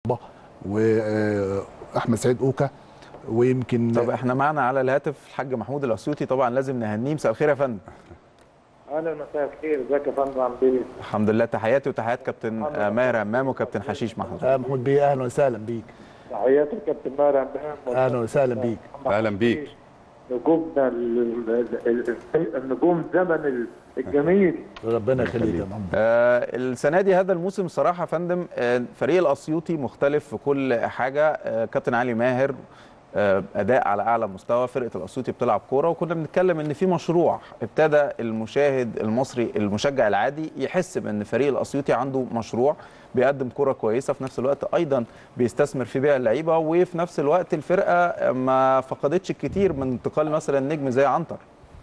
واحمد سعيد اوكا ويمكن طب احنا معنا على الهاتف الحاج محمود الاسيوطي طبعا لازم نهنيه مساء الخير يا فندم اهلا مساء الخير ازيك يا فندم عامل ايه؟ الحمد لله تحياتي وتحيات كابتن الحمد آه، لله. ماهر همام وكابتن حشيش محمود آه، محمود بيه اهلا وسهلا بيك تحياتي لكابتن ماهر عمام اهلا وسهلا بيك أهلا بيك. نجومنا ال- ال- ال- النجوم زمن الجميل ربنا يخليك يا محمود آه السنه دي هذا الموسم صراحه يا فندم آه فريق الاسيوطي مختلف في كل حاجه آه كابتن علي ماهر آه اداء على اعلى مستوى فرقه الاسيوطي بتلعب كوره وكنا بنتكلم ان في مشروع ابتدى المشاهد المصري المشجع العادي يحس بان فريق الاسيوطي عنده مشروع بيقدم كوره كويسه في نفس الوقت ايضا بيستثمر في بيع اللعيبه وفي نفس الوقت الفرقه ما فقدتش الكثير من انتقال مثلا نجم زي عنتر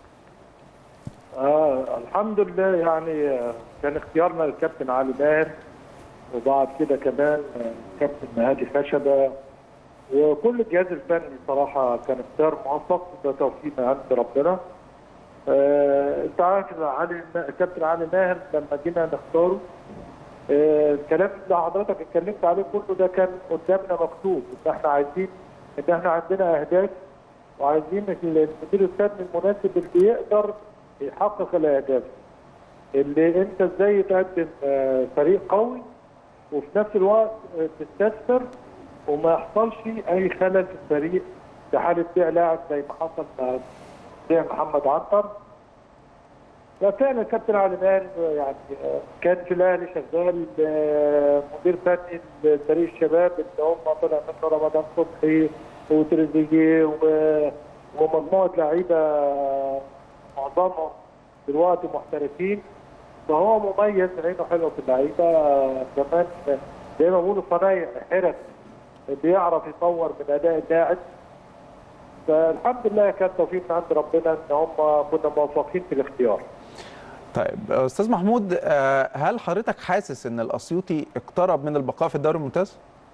آه الحمد لله يعني آه، كان اختيارنا للكابتن علي ماهر وبعد كده كمان آه، كابتن هادي خشبه وكل الجهاز الفني صراحه كان اختيار موفق ده توفيق من عند ربنا آه، انت عارف إن علي كابتن علي ماهر لما جينا نختاره آه، الكلام اللي حضرتك اتكلمت عليه كله ده كان قدامنا مكتوب ان احنا عايزين ان احنا عندنا اهداف وعايزين المدير الفني المناسب اللي يقدر يحقق الاهداف اللي انت ازاي تقدم آه، فريق قوي وفي نفس الوقت آه، تستثمر وما يحصلش اي خلل في الفريق في حاله بيع لاعب زي ما حصل مع بيع محمد عنتر ففعلا كابتن علي ماهر يعني آه، كان في الاهلي شغال آه، مدير فني لفريق الشباب اللي هم طلع منه رمضان صبحي وتريزيجيه و- ومجموعه لعيبه آه، معظمهم دلوقتي محترفين فهو مميز عينه حلوه في اللعيبه آه، كمان آه، زي ما بيقولوا صنايع حرف بيعرف يطور من اداء اللاعب فالحمد لله كان توفيق من عند ربنا ان هم كنا موفقين في الاختيار. طيب استاذ محمود آه، هل حضرتك حاسس ان الاسيوطي اقترب من البقاء في الدوري الممتاز؟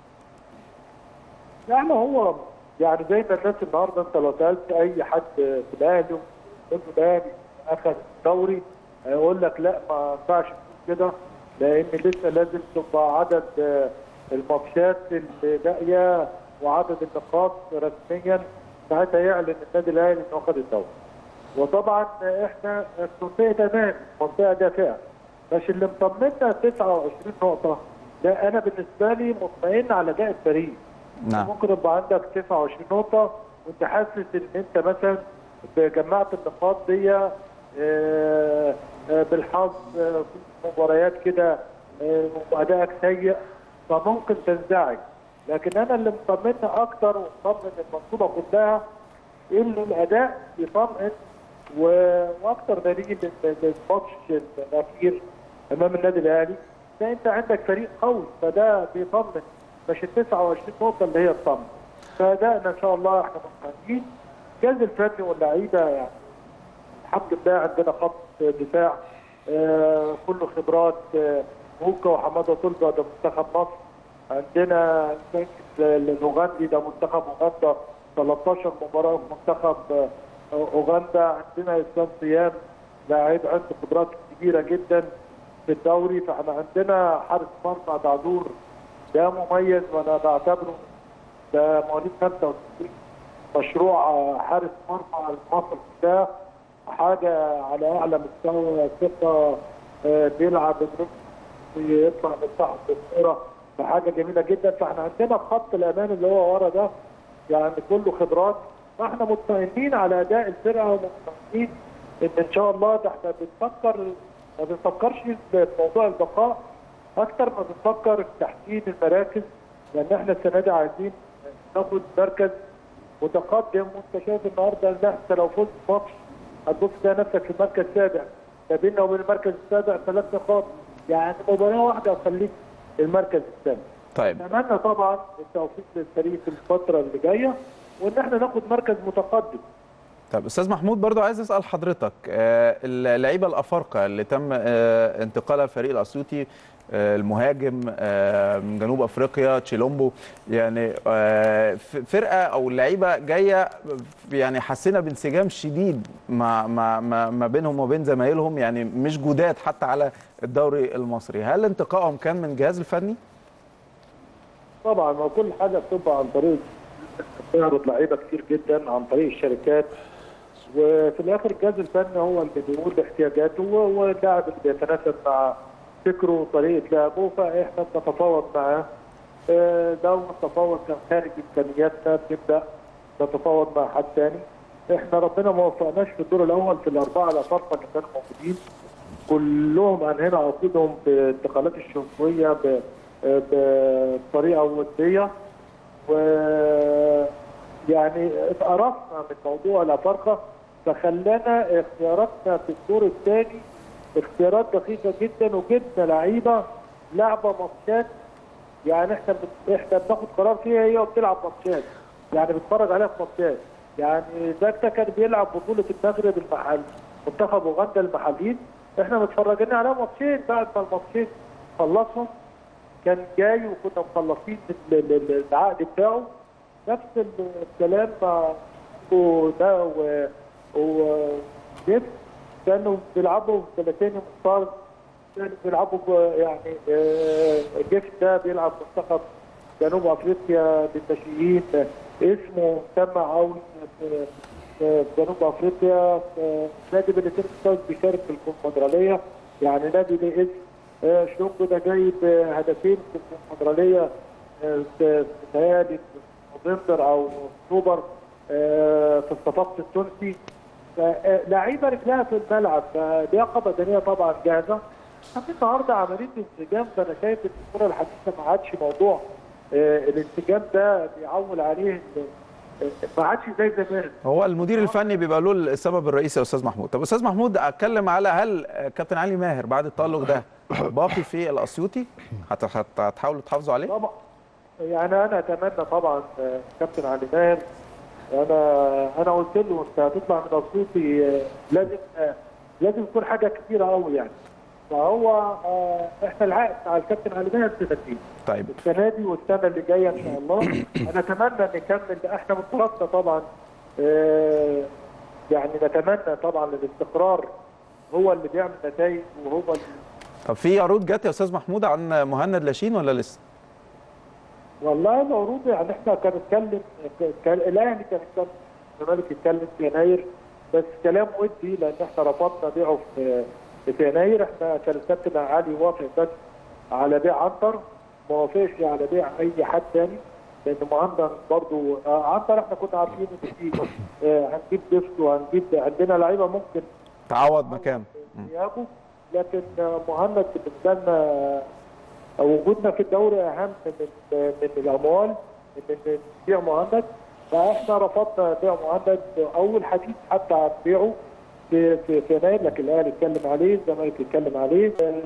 يعني هو يعني زي ما الناس النهارده انت لو سالت اي حد في الاهلي وقلت له الاهلي اخذ دوري هيقول لك لا ما ينفعش تقول كده لان لسه لازم تبقى عدد آه، الماتشات اللي باقيه وعدد النقاط رسميا ساعتها يعلن النادي الاهلي انه اخذ الدوري. وطبعا احنا في منطقه امان منطقه دافئه مش اللي مطمنا 29 نقطه لا انا بالنسبه لي مطمئن على اداء الفريق. نعم ممكن يبقى عندك 29 نقطة وانت حاسس ان انت مثلا جمعت النقاط دي آه، آه، بالحظ آه، في مباريات كده آه، وادائك سيء فممكن تنزعج لكن انا اللي مطمن اكتر ومطمن المنظومه كلها ان الاداء يطمئن و- واكتر دليل إن الماتش الاخير امام النادي الاهلي ده انت عندك فريق قوي فده بيطمن مش ال 29 نقطه اللي هي تطمن فادائنا ان شاء الله احنا مطمئنين الجهاز الفني واللعيبه يعني الحمد لله عندنا خط دفاع آه، كله خبرات آه، هوكا وحماده طلبه ده منتخب مصر عندنا البنك الاوغندي ده منتخب اوغندا 13 مباراه في منتخب آه، اوغندا عندنا اسلام صيام لاعب عنده قدرات كبيره جدا في الدوري فاحنا عندنا حارس مرمى دعدور ده مميز وانا بعتبره ده مواليد 65 مشروع آه، حارس مرمى المصري ده حاجه على اعلى مستوى ثقه آه، بيلعب النص ويطلع من تحت الكوره فحاجه جميله جدا فاحنا عندنا خط الامان اللي هو ورا ده يعني كله خبرات فاحنا مطمئنين على اداء الفرقه ومطمئنين ان ان شاء الله ده احنا بنفكر ما بنفكرش في موضوع البقاء اكتر ما بنفكر في تحسين المراكز لان احنا السنه دي عايزين ناخد مركز متقدم وانت شايف النهارده ان انت لو فزت ماتش هتبص تلاقي نفسك في المركز السابع ما بيننا وبين المركز السابع ثلاث نقاط يعني مباراه واحده هتخليك المركز السابع طيب نتمنى طبعا التوفيق للفريق في الفتره اللي جايه وان احنا ناخد مركز متقدم طب استاذ محمود برضو عايز اسال حضرتك آه، اللعيبه الافارقه اللي تم آه، انتقالها الفريق الاسيوطي آه، المهاجم آه، من جنوب افريقيا تشيلومبو يعني آه، ف- فرقه او اللعيبه جايه يعني حسينا بانسجام شديد مع مع مع- ما بينهم وبين زمايلهم يعني مش جداد حتى على الدوري المصري هل انتقائهم كان من الجهاز الفني؟ طبعا ما كل حاجه بتبقى عن طريق بيعرض لعيبه كتير جدا عن طريق الشركات وفي الاخر الجهاز الفني هو اللي بيقول احتياجاته واللاعب اللي بيتناسب مع فكره وطريقه لعبه فاحنا بنتفاوض معاه آه، لو التفاوض كان خارج امكانياتنا بنبدا نتفاوض مع حد ثاني احنا ربنا ما وفقناش في الدور الاول في الاربعه الافارقه اللي كانوا موجودين كلهم انهينا عقودهم بالانتقالات الشتويه ب- بطريقه وديه و يعني اتقرفنا من موضوع الافارقه فخلانا اختياراتنا في الدور الثاني اختيارات دقيقه جدا وجبنا لعيبه لعبه ماتشات يعني احنا بت... احنا بناخد قرار فيها هي وبتلعب ماتشات يعني بنتفرج عليها في ماتشات يعني ده كان بيلعب بطوله المغرب المحل منتخب اوغندا المحليين احنا متفرجين عليها ماتشين بعد ما الماتشين خلصهم كان جاي وكنا مخلصين ال- ال- ال- العقد بتاعه نفس الكلام مع ده و ونفس كانوا بيلعبوا بلاتيني مختار كانوا بيلعبوا ب- يعني آه، جيف ده بيلعب منتخب جنوب افريقيا للناشئين اسمه مسمع قوي في في جنوب افريقيا في نادي بلاتيني مختار بيشارك في الكونفدراليه يعني نادي ليه اسم آه، شلونجو ده جايب آه، هدفين في الكونفدراليه آه، في متهيألي في نوفمبر او اكتوبر آه، في الصفاقس التونسي ف- لعيبه رجلها في الملعب فلياقه بدنيه طبعا جاهزه احنا النهارده عمليه انسجام فانا شايف ان الكره الحديثه ما عادش موضوع آه، الانسجام ده بيعول عليه ال- آه، ما عادش زي زمان هو المدير الفني بيبقى له السبب الرئيسي يا استاذ محمود طب استاذ محمود اتكلم على هل كابتن علي ماهر بعد التالق ده باقي في الاسيوطي هت- هت- هتحاولوا تحافظوا عليه طبعا يعني انا اتمنى طبعا آه، كابتن علي ماهر انا انا قلت له انت هتطلع من اسيوطي آه، لازم آه، لازم يكون حاجه كبيره قوي يعني فهو آه، احنا العقد مع الكابتن علي ماهر سنتين طيب السنه دي والسنه اللي جايه ان شاء الله انا اتمنى ان نكمل احنا من طرفنا طبعا آه، يعني نتمنى طبعا الاستقرار هو اللي بيعمل نتائج وهو اللي طب في عروض جت يا استاذ محمود عن مهند لاشين ولا لسه والله العروض يعني احنا كان اتكلم كان الاهلي كان اتكلم الزمالك اتكلم في يناير بس كلام ودي لان احنا رفضنا بيعه في في يناير احنا كان الكابتن علي وافق بس على بيع عنتر ما وافقش على بيع اي حد تاني لان مهندر برضو آه، عنتر احنا كنا عارفين ان في آه، هنجيب ديفت وهنجيب عندنا لعيبه ممكن تعوض مكان غيابه لكن آه، مهند بالنسبه لنا وجودنا في الدوري اهم من من الاموال ان إن نبيع مهند فاحنا رفضنا بيع مهند اول حديث حتى عن بيعه في في في يناير لكن الاهلي اتكلم عليه الزمالك اتكلم عليه آه،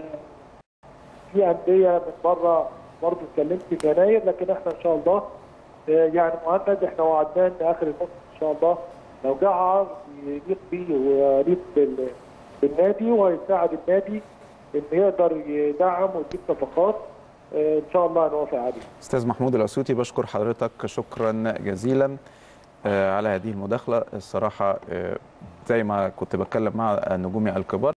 في انديه من بره برضه اتكلمت في يناير لكن احنا ان شاء الله آه، يعني مهند احنا وعدناه ان اخر الموسم ان شاء الله لو جه عرض يليق بيه ويليق بال- بالنادي وهيساعد النادي ان يقدر يدعم ويجيب صفقات آه، ان شاء الله هنوافق عليه. استاذ محمود الاسيوطي بشكر حضرتك شكرا جزيلا آه، على هذه المداخله الصراحه آه، زي ما كنت بتكلم مع نجومي الكبار